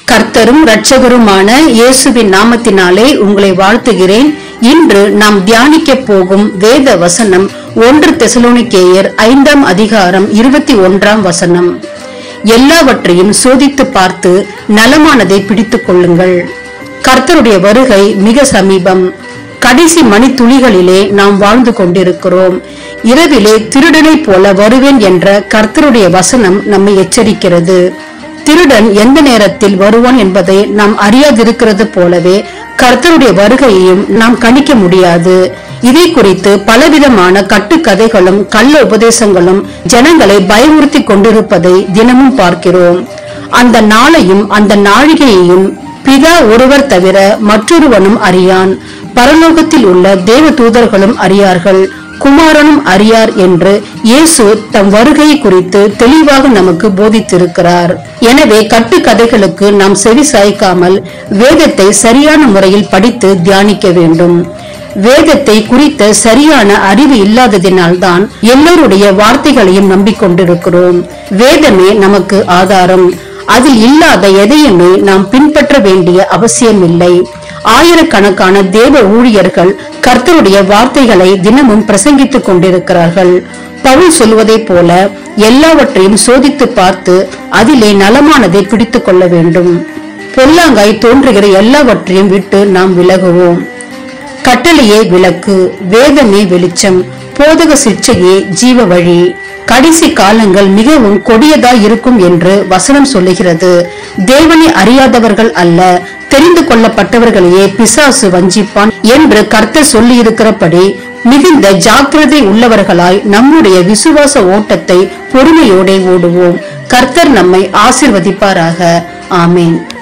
கர்த்தரும் இரட்சகருமான இயேசுவின் நாமத்தினாலே உங்களை வாழ்த்துகிறேன் இன்று நாம் தியானிக்க போகும் வேத வசனம் ஒன்று தெசலோனிக்கேயர் ஐந்தாம் அதிகாரம் இருபத்தி ஒன்றாம் வசனம் எல்லாவற்றையும் சோதித்து பார்த்து நலமானதை பிடித்துக் கொள்ளுங்கள் கர்த்தருடைய வருகை மிக சமீபம் கடைசி மணித்துளிகளிலே நாம் வாழ்ந்து கொண்டிருக்கிறோம் இரவிலே திருடனைப் போல வருவேன் என்ற கர்த்தருடைய வசனம் நம்மை எச்சரிக்கிறது திருடன் எந்த நேரத்தில் வருவான் என்பதை நாம் அறியாதிருக்கிறது போலவே கர்த்தருடைய வருகையையும் நாம் கணிக்க முடியாது இதை குறித்து பலவிதமான கட்டுக்கதைகளும் கள்ள உபதேசங்களும் ஜனங்களை பயமுறுத்தி கொண்டிருப்பதை தினமும் பார்க்கிறோம் அந்த நாளையும் அந்த நாழிகையையும் பிதா ஒருவர் தவிர மற்றொருவனும் அறியான் பரலோகத்தில் உள்ள தேவ தூதர்களும் அறியார்கள் குமாரனும் அறியார் என்று இயேசு தம் வருகை குறித்து தெளிவாக நமக்கு போதித்திருக்கிறார் எனவே கட்டுக்கதைகளுக்கு நாம் செவி சாய்க்காமல் வேதத்தை சரியான முறையில் படித்து தியானிக்க வேண்டும் வேதத்தை குறித்த சரியான அறிவு இல்லாததினால்தான் எல்லோருடைய வார்த்தைகளையும் நம்பிக்கொண்டிருக்கிறோம் வேதமே நமக்கு ஆதாரம் அதில் இல்லாத எதையுமே நாம் பின்பற்ற வேண்டிய அவசியமில்லை ஆயிரக்கணக்கான தேவ ஊழியர்கள் கர்த்தருடைய வார்த்தைகளை தினமும் பிரசங்கித்துக் கொண்டிருக்கிறார்கள் பவுல் சொல்வதைப் போல எல்லாவற்றையும் சோதித்து பார்த்து அதிலே நலமானதை பிடித்துக் கொள்ள வேண்டும் பொல்லாங்காய் தோன்றுகிற எல்லாவற்றையும் விட்டு நாம் விலகுவோம் கட்டளையே விளக்கு வேதமே வெளிச்சம் போதக சிற்சையே ஜீவ வழி கடைசி காலங்கள் மிகவும் கொடியதாய் இருக்கும் என்று வசனம் சொல்லுகிறது தேவனை அறியாதவர்கள் அல்ல தெரிந்து கொள்ளப்பட்டவர்களையே பிசாசு வஞ்சிப்பான் என்று கர்த்தர் சொல்லி இருக்கிறபடி மிகுந்த ஜாக்கிரதை உள்ளவர்களாய் நம்முடைய விசுவாச ஓட்டத்தை பொறுமையோட ஓடுவோம் கர்த்தர் நம்மை ஆசிர்வதிப்பாராக ஆமேன்